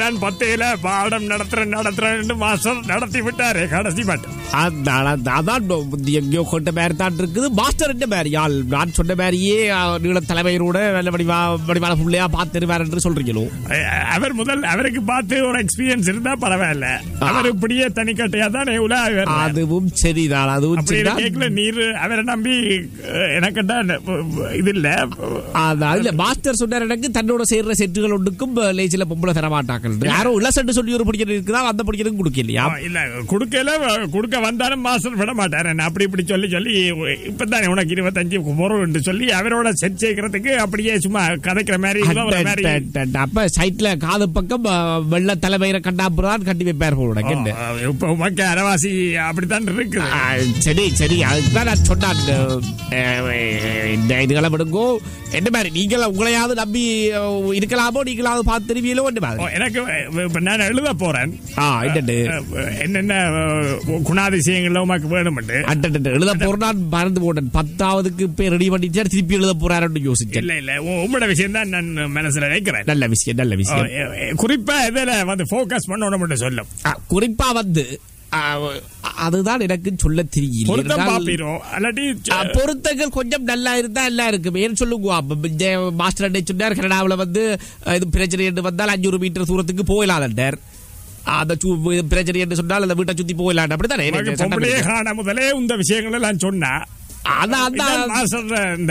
தான் பத்தையில பாடம் நடத்துறேன் நடத்துறேன் மாஸ்டர் நடத்தி விட்டாரு கடைசி மட்டும் அதான் அதான், அதான் இந்த எங்கேயோ கொண்ட மாதிரி தான் இருக்குது மாஸ்டர் என்ன மாதிரி ஆள் நான் சொன்ன மாதிரியே அஹ், நீள தலைமையரோட நல்ல வடிவா வடிவான பிள்ளையா பார்த்துருவார் என்று சொல்றீங்களோ அஹ் அவர் முதல் அவருக்கு பார்த்து ஒரு எக்ஸ்பீரியன்ஸ் இருந்தா பரவாயில்ல அவர் இப்படியே தனிக்கட்டையா தான் உலக அதுவும் சரிதான் அதுவும் அப்படி சரிதான் கேட்கல நீர் அவரை நம்பி அஹ், எனக்கு தான் இது இல்ல அதான் இல்ல மாஸ்டர் சொன்னார் எனக்கு தன்னோட சேர்ற செட்டுகள் ஒன்றுக்கும் லேசில பொம்பளை தர மாட்டார்கள் யாரோ உள்ள செட்டு சொல்லி ஒரு பிடிக்கிறது இருக்குதா அந்த பிடிக்கிறதும் கொடுக்கலையா ஆ, இல்ல கொடுக்கல கொடுக்க வந்தாலும் மாஸ்டர் விட மாட்டாரு என்ன அப்படி இப்படி சொல்லி சொல்லி இப்பதானே உனக்கு இருபத்தஞ்சு பொருள் சொல்லி அவரோட செட் சேர்க்கறதுக்கு அப்படியே சும்மா கதைக்கிற மாதிரி உதவுற மாதிரி அப்ப சைட்ல காது பக்கம் அஹ், வெள்ள தலைமையில கண்டாப்புறான் கட்டி வைப்பார் போல உனக்கு என்ன? ஆ, இப்ப உமக்கு அரவாசி அப்படித்தான் இருக்குது ஆ, சரி சரி அதுதான் நான் சொன்னான் அஹ், இந்த இதுகளை விடுங்கோ என்ன மாதிரி நீங்கள் உங்களையாவது நம்பி அஹ், இருக்கலாமோ நீங்களாவது பார்த்து தெரிவியலோ என்ன ஓ, மாதிரி எனக்கு இப்ப நான் எழுத போறேன் ஆ என்னண்டு அஹ், என்னென்ன அஹ், குணாதிசயங்கள்ல உமக்கு வேணும்ட்டு அட்டட்டு எழுத போறேன் நான் மறந்து போட்டேன் பத்தாவதுக்கு போய் ரெடி பண்ணிட்டு திருப்பி எழுத போறாருன்னு யோசிச்சேன் இல்ல இல்ல உ- உங்களோட விஷயம் தான் நான் மனசுல நினைக்கிறேன் நல்ல விஷயம் நல்ல ஓ, விஷயம் எ- எ- குறிப்பா இதுல வந்து போக்கஸ் பண்ணணும் மட்டும் சொல்லும் ஆ, குறிப்பா வந்து ஆ, அதுதான் எனக்கு சொல்ல தெரியல பொருத்தம் இருந்தால், பாப்பீரும் அல்லாட்டி ஆ, பொருத்தங்கள் கொஞ்சம் நல்லா இருந்தா எல்லாம் இருக்கு ஏன்னு சொல்லுங்க அப்ப இந்த மாஸ்டர் அண்ணே சொன்னார் கனடாவில் வந்து அஹ், இது பிரச்சனை என்று வந்தால் அஞ்சூறு மீட்டர் தூரத்துக்கு போயிடலான்டார் அந்த சு- இது பிரச்சனை என்று சொன்னால் அந்த வீட்டை சுத்தி போயிடலாம் அப்படித்தானே உனக்கு எனக்கு சட்டம் பொம்பளையே இருக்கு. காண முதலே இந்த விஷயங்கள் எல்லாம் சொன்னா அதான் இதான் அதான் நான் சொல்ற இந்த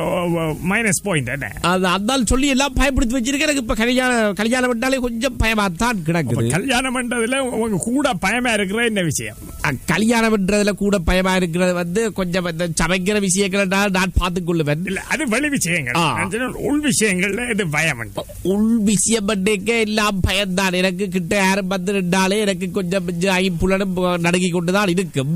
மைனஸ் பாயிண்ட் என்ன அது அந்தால் சொல்லி எல்லாம் பயப்படுத்தி வச்சிருக்கேன் எனக்கு இப்ப கல்யாணம் கல்யாணம் பண்ணாலே கொஞ்சம் பயமா தான் கிடக்குது கல்யாணம் பண்றதுல உங்க கூட பயமா இருக்கிற என்ன விஷயம் அஹ், கல்யாணம் பண்றதுல கூட பயமா இருக்கிறது வந்து கொஞ்சம் இந்த சமைக்கிற விஷயங்களை நான் நான் பார்த்துக் கொள்ளுவேன் இல்ல அது வெளி விஷயங்கள் ஆ. நான் சொன்ன உள் விஷயங்கள்ல இது பயம் உண்டு. உள் விஷயம் பண்ணேக்க எல்லாம் பயம்தான் எனக்கு கிட்ட யாரும் வந்து நின்றாலே எனக்கு கொஞ்சம் கொஞ்சம் ஐம்புலனும் நடுங்கி கொண்டுதான் இருக்கும்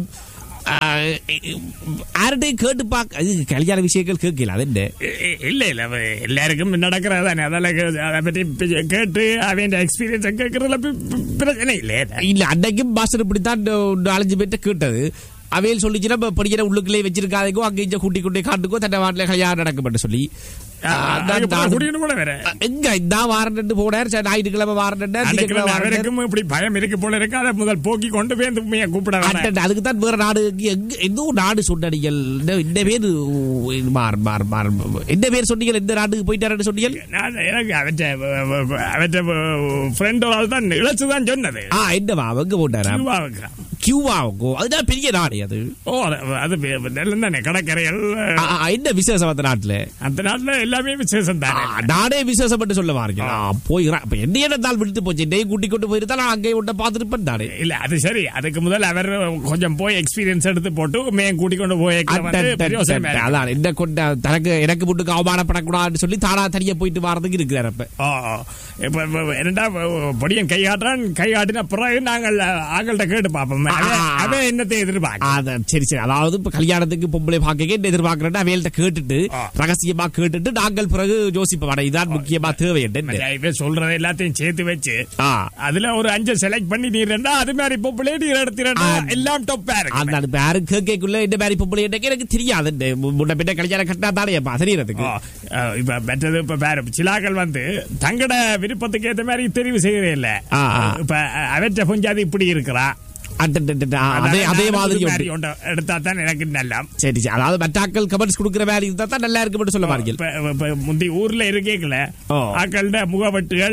ஆஹ், யார்கிட்டயும் கேட்டு பார்க்க அது கல்யாண விஷயங்கள் கேட்கல அது என்ன இ- இ- இல்ல இல்ல அவ எல்லாருக்கும் நடக்கிறதானே அதெல்லாம் கே- அதை பற்றி பி- கேட்டு அவன் எக்ஸ்பீரியன்ஸ் கேட்கறதுல பி- பி- பிரச்சனை இல்லை இல்ல அன்னைக்கும் மாஸ்டர் இப்படித்தான் நாலஞ்சு பேர்ட்ட கேட்டது அவையில் சொல்லிச்சுன்னா இப்ப படிக்கிற உள்ளுக்குள்ளே வச்சிருக்காதேக்கோ அங்க இங்க கூட்டி கொண்டே காட்டுக்கோ தன்னை வாட்டில கல்யாணம் நடக்கும் சொல்லி ஆஹ், நான் நான் குடிக்கணும் கூட வேற எங்க இந்த வாரண்டு போனார் சரி, ஞாயிற்றுக்கிழமை வாரண்டு அன்னைக்கு அவருக்கும் இப்படி பயம் இருக்கு போல இருக்கு அதை முதல் போக்கி கொண்டு போய் அந்த உண்மையை கூப்பிட வேணாம். அட்டண்ட் அதுக்கு தான் வேற நாடு எங்க எந்த ஒரு நாடு சொன்னீங்கள் இந்த இந்த பேர் மார் மார் மார் எந்த பேர் சொன்னீங்க எந்த நாட்டுக்கு போயிட்டாருன்னு சொன்னீங்க நான் எனக்கு அவற்றை அவற்றை ஃப்ரெண்ட் ஒரு ஆள் தான் இழைச்சு தான் சொன்னது ஆ என்னவா அவங்க போட்டாரா கியூபாவுக்கு கியூவாவுக்கோ அதுதான் பெரிய நாடு அது ஓ அது- அது நெல்லம் தானே கடற்கரைகள் ஆ, ஆ, என்ன விசேஷம் அந்த நாட்டுல அந்த நாட்டுல எல்லாமே விசேஷம் ஆ, தானே நாடே விசேஷம் மட்டும் சொல்ல வாருங்க போய்கிறான் அப்ப என்ன என்ன நாள் விட்டு போச்சு என்னையும் கூட்டி கொண்டு போயிருந்தா நான் அங்கே உன்னை பார்த்துருப்பேன் நானே இல்ல அது சரி அதுக்கு முதல் அவர் கொஞ்சம் போய் எக்ஸ்பீரியன்ஸ் எடுத்து போட்டு மேம் கூட்டி கொண்டு போய் வந்து பிரயோசனம் இல்லை. அதான் என்ன கொண்ட தனக்கு எனக்கு முட்டுக்கு அவமானப்படக்கூடாதுன்னு சொல்லி தானா தனியா போயிட்டு வரதுக்கு இருக்கிறார் அப்ப ஓ ஓ. இப்ப இப்ப என்னடா பொடியன் கை காட்டுறான் கை காட்டின பிறகு நாங்கள் ஆங்கள்கிட்ட கேட்டு பார்ப்போம் அவன் ஆ. அவன் என்னத்தை எதிர்பார்க்க அதான் சரி சரி அதாவது இப்ப கல்யாணத்துக்கு பொம்பளை பார்க்க என்ன எதிர்பார்க்கிறேன் அவையில்ட்ட கேட்டுட்டு ஆ. ரகசியமா கேட்டுட்டு நாங்கள் பிறகு யோசிப்போம் அட, இதான் முக்கியமா தேவை என்ன மச்சான், இவன் சொல்றது எல்லாத்தையும் சேர்த்து வச்சு ஆ அதுல ஒரு அஞ்சு செலக்ட் பண்ணி நீ ரெண்டா அது மாதிரி பொம்பளை நீ எடுத்துறா ஆ. எல்லாம் டொப்பா இருக்கு அந்த இப்ப யாரும் கேட்கக்குள்ள இந்த மாதிரி பொம்பளை எனக்கு எனக்கு தெரியாது இந்த முன்ன பின்ன கல்யாணம் கட்டினா தானே அப்ப தெரியறதுக்கு ஓ, அஹ், இப்ப மற்றது இப்ப வேற சிலாக்கள் வந்து தங்கட விருப்பத்துக்கு ஏத்த மாதிரி தெரிவு செய்யறே இல்ல ஆ, ஆ. இப்ப அவற்ற புஞ்சாதி இப்படி இருக்கிறா அட்ட, அட்ட, அட்ட, ஆ, அதே அதே மாதிரி உண்டு. உண்டு எடுத்தா தான் எனக்கு நல்லா சரி சரி அதாவது மற்றாக்கள் கமெண்ட்ஸ் கொடுக்குற மாதிரி இருந்தா தான் நல்லா இருக்கு மட்டும் சொல்ல பாருங்க இப்ப- இப்ப முந்தி ஊர்ல இருக்கேக்கல ஓ. ஆக்கள்ட முகவட்டுகள்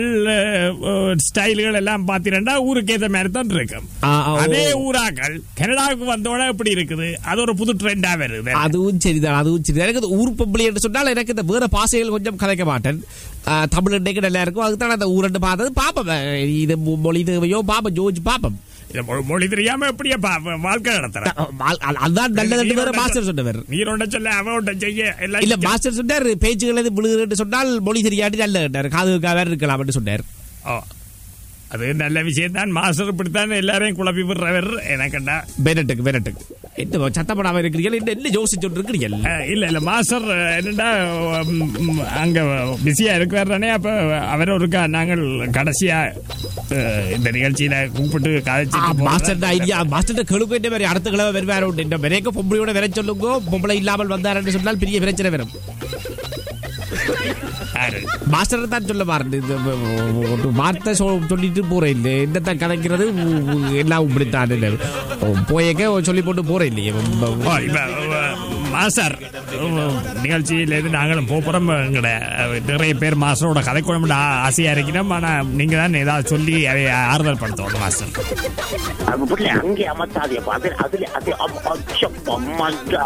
ஸ்டைல்கள் எல்லாம் பாத்தீங்கன்னா ஊருக்கு ஏத்த மாதிரி தான் இருக்கும் ஆ, ஆ, ஓ. அதே ஊராக்கள் கனடாவுக்கு வந்தோட எப்படி இருக்குது அது ஒரு புது ட்ரெண்டா வருது அதுவும் சரிதான் அதுவும் சரி எனக்கு இந்த ஊர் பொம்பளை என்று சொன்னால் எனக்கு இந்த வேற பாசைகள் கொஞ்சம் கதைக்க மாட்டேன் ஆ, தமிழ் இன்னைக்கு நல்லா இருக்கும் அதுக்கு தான் அந்த ஊரண்டு பார்த்தது பாப்போம் இது மொ- மொழி தேவையோ பாப்போம் ஜோஜ் பாப்போம் இத மொ- மொழி தெரியாம எப்படியா வாழ்க்கை நடத்துற அதுதான் நல்லது வேற மாஸ்டர் சொன்னவர் நீர் ஒண்ட சொல்ல அவன் ஒண்ட செய்ய எல்லாம் இல்ல மாஸ்டர் சொன்னார் பேச்சுகள் எது விழுகுதுன்னு சொன்னால் மொழி தெரியாட்டி நல்ல காது வேற இருக்கலாம் சொன்னார் ஓ. அது நல்ல விஷயம் தான் மாஸ்டர் இப்படித்தான் எல்லாரையும் குழப்பி விடுறவர் எனக்குண்டா பெனட்டுக்கு பெனட்டுக்கு என்ன சத்தப்படாம இருக்கிறீர்கள் என்ன என்ன யோசிச்சுட்டு இருக்கிறீர்கள் அஹ், இல்ல இல்ல மாஸ்டர் என்னடா உம், உம், அங்க பிஸியா இருக்கிறார் தானே அப்ப அவர் ஒருக்கா நாங்கள் கடைசியா அஹ், இந்த நிகழ்ச்சியில கூப்பிட்டு ஆ, கதைச்சு மாஸ்டர் ஐடியா மாஸ்டர் கெழுக்கு என்ன மாதிரி அடுத்த கிழமை வருவார் உண்டு இந்த விரைக்க பொம்பளையோட விரை சொல்லுங்க பொம்பளை இல்லாமல் வந்தாருன்னு சொன்னால் பெரிய பிரச்சனை வரும் யாரு? மாஸ்டர் தான் சொல்ல மாறேன் இந்த ஒரு வார்த்தை சொ- சொல்லிட்டு போறேன் இல்லை என்னத்தான் கதைக்கிறது உ- உ- எல்லாம் இப்படித்தான் இல்லை. போயக்க சொல்லி போட்டு போறேன் இல்லையே ஓ, இப்ப, அஹ், மாஸ்டர் அஹ், நிகழ்ச்சியில இருந்து நாங்களும் போறோம் எங்கட அஹ், நிறைய பேர் மாஸ்டரோட கதை குழம்பு ஆசையா இருக்கிறோம் ஆனா நீங்க தான் ஏதாவது சொல்லி அதை ஆறுதல் படுத்தணும் மாஸ்டர் அது புரியல அங்கே அமர்த்தாதே அது அதுல அது அம்- அச்சம், அம்மாண்டா.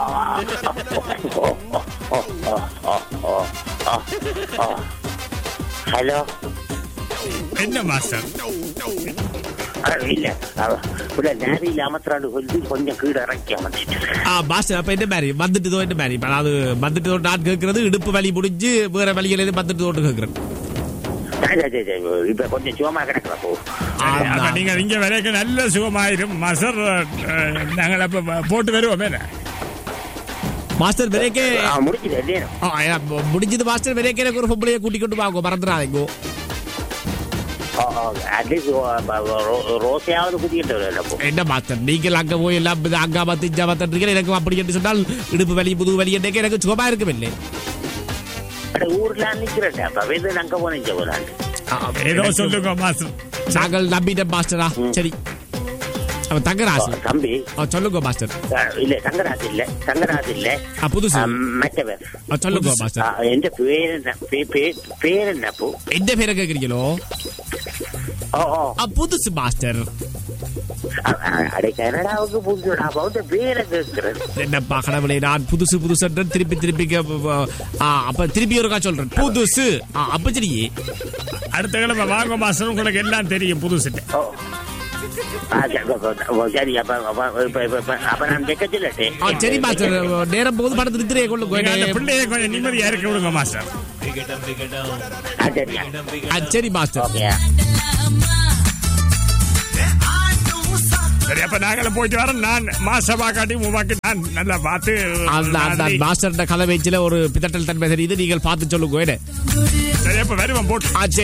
ஹலோ என்ன மாஸ்டர் அஹ், இல்ல அஹ், புள்ள நேரில் அமர்த்துறாண்டு சொல்லி கொஞ்சம் கீழே இறக்கி அமர்த்திட்டு ஆ மாஸ்டர் அப்ப என்ன மாதிரி வந்துட்டுதோ என்ன மாதிரி இப்ப அதாவது வந்துட்டு நான் கேட்கறது இடுப்பு வலி முடிஞ்சு வேற வழிகள் எதுவும் வந்துட்டு தோட்டு கேட்கறேன் சரி, சரி, சரி. இப்ப கொஞ்சம் சுகமா கிடக்குற போ அப்ப நீங்க இங்க வரைக்கும் நல்ல சுகமாயிரும் மாஸ்டர் அஹ், நாங்கள் அப்ப போட்டு வருவோமே மாஸ்டர் விரைக்கே ஆ, முடிக்குது இல்லையா ஆ, ஆ, முடிஞ்சது மாஸ்டர் விரைக்கே எனக்கு ஒரு பொம்பளைய கூட்டி கொண்டு வாங்க மறந்துடாதீங்க அட்லீஸ்ட் ரோசையாவது குதிக்கிட்டு வரல போ என்ன மாஸ்டர் நீங்கள் அங்க போய் எல்லாம் இது அங்கா பத்து இஞ்சா பத்துன்றீங்க எனக்கு அப்படி என்று சொன்னால் இடுப்பு வலி முதுகு வலி என்றே எனக்கு சுகமா இருக்கவில்லை அட ஊர்ல நிக்கிறேன் அப்ப வேது அங்க போனேன் போலாண்டு ஏதோ சொல்லுங்க மாஸ்டர் நாங்கள் நம்பிட்டோம் மாஸ்டரா சரி அவன் தங்கராசு தம்பி ஆ, சொல்லுங்க மாஸ்டர் அஹ், இல்ல தங்கராஜ் இல்ல தங்கராஜ் இல்ல ஆ, புதுசு அஹ், மற்றவர் ஆ, சொல்லுங்க மாஸ்டர் அஹ், எந்த பேர் என்ன பே- பே- பேர் என்ன போ எந்த பேரை கேட்குறீங்களோ ஓ ஓ ஆ, புதுசு மாஸ்டர் அ- அ- அட கனடாவுக்கு புதுசுடா அவங்க பேரை கேட்கிறேன் என்னப்பா கடவுளே நான் புதுசு புதுசு திருப்பி திருப்பி கே- ஆ, அப்ப திருப்பி ஒருக்கா சொல்றேன் புதுசு ஆ, அப்ப சரி அடுத்த கிழமை வாங்க மாஸ்டர் உங்களுக்கு எல்லாம் தெரியும் புதுசுட்டு ஓ ஆ, சரி, அப்ப- அப்ப- சரி அப்ப அப்ப- இப்ப- இப்ப- இப்ப- அப்ப நான் வைக்க சொல்லட்டேன் ஆ, சரி மாஸ்டர் நேரம் போது படத்து நித்திரையை கொண்டு நீங்க அந்த போய் பிள்ளையை கொஞ்சம் நிம்மதியா இருக்க விடுங்க மாஸ்டர் ஆ, சரியா ஆ, சரி மாஸ்டர் ஓகே சரி அப்ப நாங்களும் போயிட்டு வரோம் நான் மாசமா காட்டி மூவாக்கு நான் நல்லா பார்த்து அந்த அந்த நாளை- மாஸ்டர் கலை வச்சுல ஒரு பிதட்டல் தன்மை தெரியுது நீங்கள் பார்த்து சொல்லுங்க என்ன? சரி அப்ப வருவோம் போட்டு ஆ, சரி